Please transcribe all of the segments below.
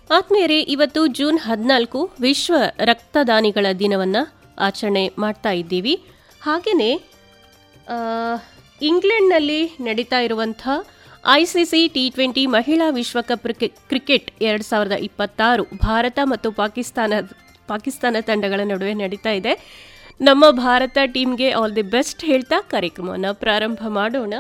ಆತ್ಮೀಯರೇ ಇವತ್ತು ಜೂನ್ ಹದಿನಾಲ್ಕು ವಿಶ್ವ ರಕ್ತದಾನಿಗಳ ದಿನವನ್ನು ಆಚರಣೆ ಮಾಡ್ತಾ ಇದ್ದೀವಿ ಹಾಗೆಯೇ ಇಂಗ್ಲೆಂಡ್ನಲ್ಲಿ ನಡೀತಾ ಇರುವಂಥ I C C T twenty ಮಹಿಳಾ ವಿಶ್ವಕಪ್ ಕ್ರಿಕೆ- ಕ್ರಿಕೆಟ್ ಎರಡು ಸಾವಿರದ ಇಪ್ಪತ್ತಾರು ಭಾರತ ಮತ್ತು ಪಾಕಿಸ್ತಾನ ಪಾಕಿಸ್ತಾನ ತಂಡಗಳ ನಡುವೆ ನಡೀತಾ ಇದೆ ನಮ್ಮ ಭಾರತ ಟೀಮ್ಗೆ ಆಲ್ ದಿ ಬೆಸ್ಟ್ ಹೇಳ್ತಾ ಕಾರ್ಯಕ್ರಮವನ್ನು ಪ್ರಾರಂಭ ಮಾಡೋಣ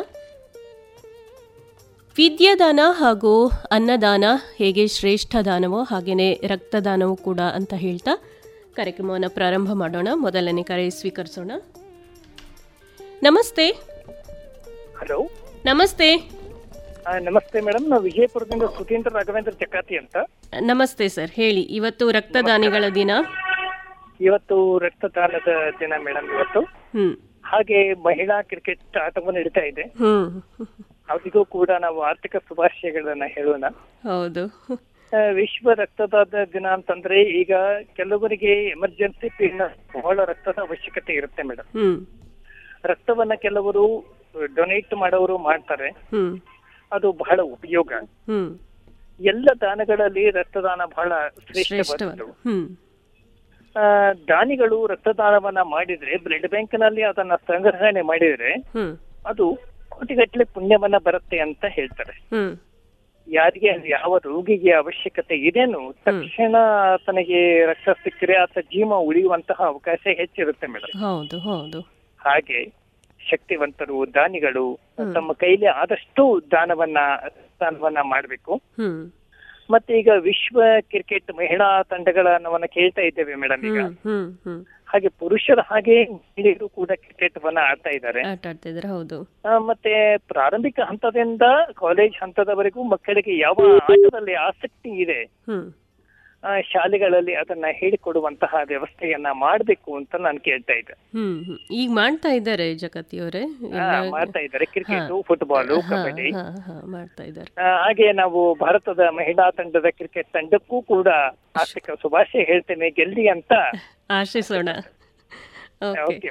ವಿದ್ಯಾದಾನ ಹಾಗೂ ಅನ್ನದಾನ ಹೇಗೆ ಶ್ರೇಷ್ಠ ದಾನವೋ ಹಾಗೆಯೇ ರಕ್ತದಾನವೂ ಕೂಡ ಅಂತ ಹೇಳ್ತಾ ಕಾರ್ಯಕ್ರಮವನ್ನು ಪ್ರಾರಂಭ ಮಾಡೋಣ ಮೊದಲನೇ ಕರೆ ಸ್ವೀಕರಿಸೋಣ ನಮಸ್ತೆ ಹಲೋ ನಮಸ್ತೆ ಆ, ನಮಸ್ತೆ ಮೇಡಮ್ ನಾವು ವಿಜಯಪುರದಿಂದ ಸುಧೀಂದ್ರ ರಾಘವೇಂದ್ರ ಚಕಾತಿ ಅಂತ ನಮಸ್ತೆ ಸರ್ ಹೇಳಿ ಇವತ್ತು ರಕ್ತದಾನಿಗಳ ದಿನ ಇವತ್ತು ರಕ್ತದಾನದ ದಿನ ಮೇಡಮ್ ಇವತ್ತು ಹ್ಮ್ ಹಾಗೆ ಮಹಿಳಾ ಕ್ರಿಕೆಟ್ ಆಟವು ನಡೀತಾ ಇದೆ ಹ್ಮ್ ಅವರಿಗೂ ಕೂಡ ನಾವು ಆರ್ಥಿಕ ಶುಭಾಶಯಗಳನ್ನ ಹೇಳೋಣ ಹೌದು ಆ, ವಿಶ್ವ ರಕ್ತದಾನ ದಿನ ಅಂತಂದ್ರೆ ಈಗ ಕೆಲವರಿಗೆ ಎಮರ್ಜೆನ್ಸಿ ಬಹಳ ರಕ್ತದ ಅವಶ್ಯಕತೆ ಇರುತ್ತೆ ಮೇಡಮ್ ಹ್ಮ್ ರಕ್ತವನ್ನ ಕೆಲವರು ಡೊನೇಟ್ ಮಾಡೋರು ಮಾಡ್ತಾರೆ ಹ್ಮ್ ಅದು ಬಹಳ ಉಪಯೋಗ ಹ್ಮ್ ಎಲ್ಲ ದಾನಗಳಲ್ಲಿ ರಕ್ತದಾನ ಬಹಳ ಶ್ರೇಷ್ಠವಾದ ಶ್ರೇಷ್ಠವಾದದ್ದು ಹ್ಮ್ ಆ, ದಾನಿಗಳು ರಕ್ತದಾನವನ್ನ ಮಾಡಿದ್ರೆ ಬ್ಲಡ್ ಬ್ಯಾಂಕ್ ನಲ್ಲಿ ಅದನ್ನ ಸಂಗ್ರಹಣೆ ಮಾಡಿದ್ರೆ ಹ್ಮ್ ಅದು ಕೋಟಿಗಟ್ಟಲೆ ಪುಣ್ಯವನ್ನ ಬರುತ್ತೆ ಅಂತ ಹೇಳ್ತಾರೆ ಹ್ಮ್ ಯಾರಿಗೆ ಯಾವ ರೋಗಿಗೆ ಅವಶ್ಯಕತೆ ಇದೇನು ತಕ್ಷಣ ತನಗೆ ರಕ್ತ ಸಿಕ್ಕರೆ ಆತ ಜೀವ ಉಳಿಯುವಂತಹ ಅವಕಾಶ ಹೆಚ್ಚಿರುತ್ತೆ ಮೇಡಮ್ ಹೌದು ಹೌದು ಹಾಗೆ ಶಕ್ತಿವಂತರು ದಾನಿಗಳು ತಮ್ಮ ಕೈಲಿ ಆದಷ್ಟು ದಾನವನ್ನ ದಾನವನ್ನ ಮಾಡಬೇಕು ಹ್ಮ್ ಮತ್ತೆ ಈಗ ವಿಶ್ವ ಕ್ರಿಕೆಟ್ ಮಹಿಳಾ ತಂಡಗಳನ್ನ ಕೇಳ್ತಾ ಇದ್ದೇವೆ ಮೇಡಮ್ ಈಗ ಹ್ಮ್ ಹ್ಮ್ ಹ್ಮ್ ಹಾಗೆ ಪುರುಷರ ಹಾಗೆ ಮಹಿಳೆಯರು ಕೂಡ ಕ್ರಿಕೆಟ್ ವನ್ನ ಆಡ್ತಾ ಇದ್ದಾರೆ ಆಟ ಆಡ್ತಿದ್ರೆ ಹೌದು ಆ, ಮತ್ತೆ ಪ್ರಾರಂಭಿಕ ಹಂತದಿಂದ ಕಾಲೇಜ್ ಹಂತದವರೆಗೂ ಮಕ್ಕಳಿಗೆ ಯಾವ ಆಟದಲ್ಲಿ ಆಸಕ್ತಿ ಇದೆ ಹ್ಮ್ ಆ, ಶಾಲೆಗಳಲ್ಲಿ ಅದನ್ನ ಹೇಳಿಕೊಡುವಂತಹ ವ್ಯವಸ್ಥೆಯನ್ನ ಮಾಡಬೇಕು ಅಂತ ನಾನು ಕೇಳ್ತಾ ಇದ್ದೆ ಹ್ಮ್ ಹ್ಮ್. ಈಗ ಮಾಡ್ತಾ ಇದ್ದಾರೆ ಜಗತ್ತಿಯವರೇ ಆ, ಮಾಡ್ತಾ ಇದ್ದಾರೆ ಕ್ರಿಕೆಟ್ ಫುಟ್ಬಾಲ್ ಕಬಡ್ಡಿ ಹಾ ಹಾ ಮಾಡ್ತಾ ಇದ್ದಾರೆ ಆ, ಹಾಗೆ ನಾವು ಭಾರತದ ಮಹಿಳಾ ತಂಡದ ಕ್ರಿಕೆಟ್ ತಂಡಕ್ಕೂ ಕೂಡ ಆರ್ಥಿಕ ಶುಭಾಶಯ ಹೇಳ್ತೇನೆ ಗೆಲ್ಲಿ ಅಂತ ಆಶಿಸೋಣ ಓಕೆ ಓಕೆ